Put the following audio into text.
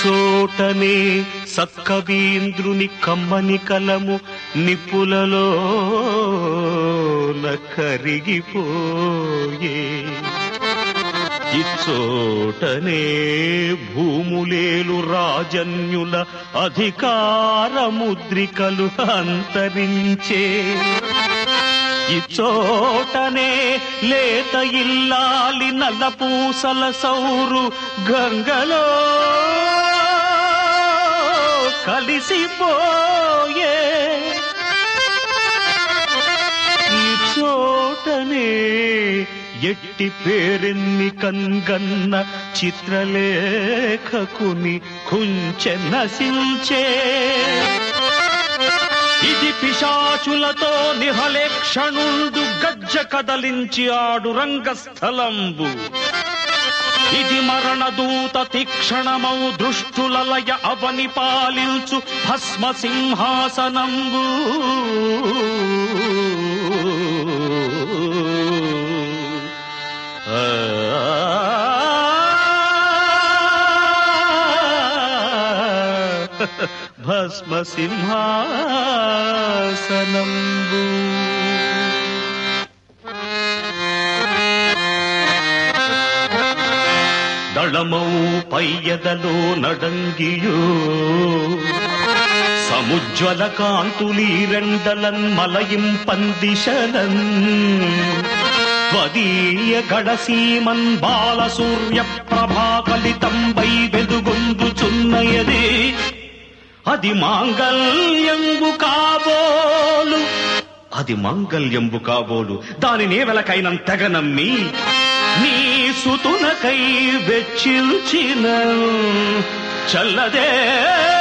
ఇచ్చోటనే సత్కవీంద్రుని కమ్మని కలము నిప్పులలో కరిగిపోయే ఇచ్చోటనే భూములేలు రాజన్యుల అధికార ముద్రికలు అంతరించే ఇచ్చోటనే లేత ఇల్లాలి నల్లపూసల సౌరు గంగలో కలిసిపోయే ఈ చోటనే ఎట్టి పేరెన్ని కన్గన్న చిత్రలేఖకుని కుంచె నశించే ఇది పిశాచులతో నిహలేక్షణుండు గజ్జ కదలించి ఆడు రంగస్థలంబు ఇది మరణదూత తీక్షణమౌ దృష్టులలయ అవని పాలించు భస్మ సింహాసనంబు భస్మ సింహాసనంబు దళమౌ పయ్యదలో నడంగియో సముజ్వల కాంతులీరెండలన్ మలయిం పందిశలన్ త్వదీయ గడసీమన్ బాల సూర్య ప్రభాకలితంబై వెదుగొందుచున్నయది అది మాంగల్యంబు కాబోలు అది మాంగల్యంబు కాబోలు దానిని వెలకైన తెగ నమ్మి నీ సుతునకై వెచ్చిల్చిన చల్లదే